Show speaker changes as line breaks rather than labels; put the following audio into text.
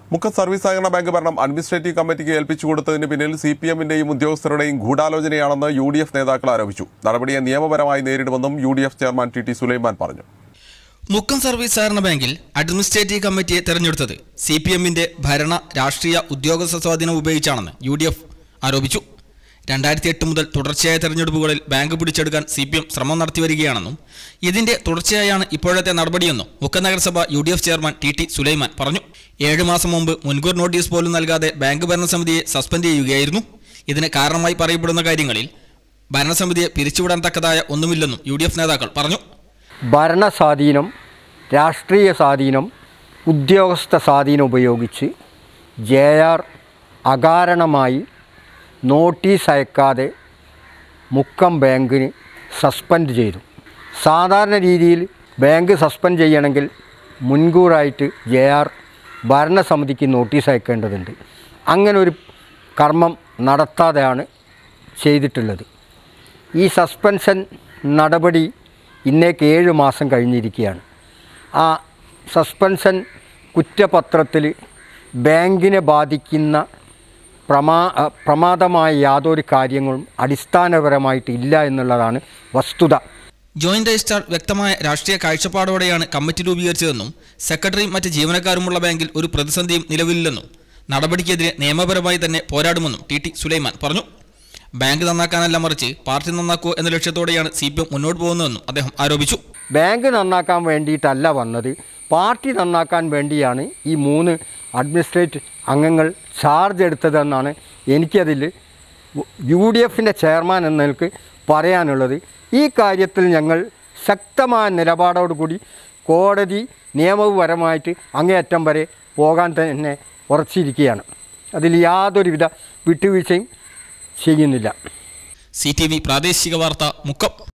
മുഖ്യ സർവീസ് സഹകരണ ബാങ്ക് ഭരണം അഡ്മിനിസ്ട്രേറ്റീവ് കമ്മിറ്റിക്ക് ഏൽപ്പിച്ചു കൊടുത്തതിന് പിന്നിൽ സി പി എമ്മിന്റെയും ഉദ്യോഗസ്ഥരുടെയും ഗൂഢാലോചനയാണെന്ന് യു ഡി എഫ് നേതാക്കൾ ആരോപിച്ചു നടപടിയെ നിയമപരമായി നേരിടുമെന്നും U D F chairman T T Sulaiman പറഞ്ഞു
മുക്കം സർവീസ് സഹകരണ ബാങ്കിൽ അഡ്മിനിസ്ട്രേറ്റീവ് കമ്മിറ്റിയെ തെരഞ്ഞെടുത്തത് സി പി എമ്മിന്റെ ഭരണ രാഷ്ട്രീയ ഉദ്യോഗസ്ഥ സ്വാധീനം ഉപയോഗിച്ചാണെന്ന് യു ഡി എഫ് ആരോപിച്ചു രണ്ടായിരത്തി എട്ട് മുതൽ തുടർച്ചയായ തെരഞ്ഞെടുപ്പുകളിൽ ബാങ്ക് പിടിച്ചെടുക്കാൻ സി പി എം ശ്രമം നടത്തി വരികയാണെന്നും ഇതിന്റെ തുടർച്ചയായാണ് ഇപ്പോഴത്തെ നടപടിയെന്നും മുക്കം നഗരസഭ U D F chairman T T Sulaiman പറഞ്ഞു ഏഴ് മാസം മുമ്പ് മുൻകൂർ നോട്ടീസ് പോലും നൽകാതെ ബാങ്ക് ഭരണസമിതിയെ സസ്പെൻഡ് ചെയ്യുകയായിരുന്നു ഇതിന് കാരണമായി പറയപ്പെടുന്ന കാര്യങ്ങളിൽ ഭരണസമിതിയെ പിരിച്ചുവിടാൻ തക്കതായ ഒന്നുമില്ലെന്നും യു ഡി എഫ് നേതാക്കൾ പറഞ്ഞു
ഭരണസ്വാധീനം രാഷ്ട്രീയ സ്വാധീനം ഉദ്യോഗസ്ഥ സ്വാധീനം ഉപയോഗിച്ച് ജെ ആർ അകാരണമായി നോട്ടീസ് അയക്കാതെ മുക്കം ബാങ്കിന് സസ്പെൻഡ് ചെയ്തു സാധാരണ രീതിയിൽ ബാങ്ക് സസ്പെൻഡ് ചെയ്യണമെങ്കിൽ മുൻകൂറായിട്ട് ജെ ആർ ഭരണസമിതിക്ക് നോട്ടീസ് അയക്കേണ്ടതുണ്ട് അങ്ങനെ ഒരു കർമ്മം നടത്താതെയാണ് ചെയ്തിട്ടുള്ളത് ഈ സസ്പെൻഷൻ നടപടി ഇന്നേക്ക് ഏഴ് മാസം കഴിഞ്ഞിരിക്കുകയാണ് ആ സസ്പെൻഷൻ കുറ്റപത്രത്തിൽ ബാങ്കിനെ ബാധിക്കുന്ന പ്രമാ അ, പ്രമാദമായ യാതൊരു കാര്യങ്ങളും അടിസ്ഥാനപരമായിട്ട് ഇല്ല എന്നുള്ളതാണ് വസ്തുത
ജോയിന്റ് രജിസ്ട്രാർ വ്യക്തമായ രാഷ്ട്രീയ കാഴ്ചപ്പാടോടെയാണ് കമ്മിറ്റി രൂപീകരിച്ചതെന്നും സെക്രട്ടറിയും മറ്റ് ജീവനക്കാരുമുള്ള ബാങ്കിൽ ഒരു പ്രതിസന്ധിയും നിലവിലില്ലെന്നും നടപടിക്കെതിരെ നിയമപരമായി തന്നെ പോരാടുമെന്നും ടി ടി സുലൈമാൻ പറഞ്ഞു ബാങ്ക് നന്നാക്കാനല്ല മറിച്ച് പാർട്ടി നന്നാക്കൂ എന്ന ലക്ഷ്യത്തോടെയാണ് സി പി എം മുന്നോട്ട് പോകുന്നതെന്നും അദ്ദേഹം ആരോപിച്ചു
ബാങ്ക് നന്നാക്കാൻ വേണ്ടിയിട്ടല്ല വന്നത് പാർട്ടി നന്നാക്കാൻ വേണ്ടിയാണ് ഈ മൂന്ന് അഡ്മിനിസ്ട്രേറ്റ് അംഗങ്ങൾ ചാർജ് എടുത്തതെന്നാണ് എനിക്കതിൽ യു ഡി എഫിൻ്റെ ചെയർമാൻ എന്ന നിലക്ക് പറയാനുള്ളത് ഈ കാര്യത്തിൽ ഞങ്ങൾ ശക്തമായ നിലപാടോടുകൂടി കോടതി നിയമപരമായിട്ട് അങ്ങേയറ്റം വരെ പോകാൻ തന്നെ ഉറച്ചിരിക്കുകയാണ് അതിൽ യാതൊരുവിധ വിട്ടുവീഴ്ചയും ചെയ്യുന്നില്ല
സി ടി വി പ്രാദേശിക വാർത്ത മുക്കം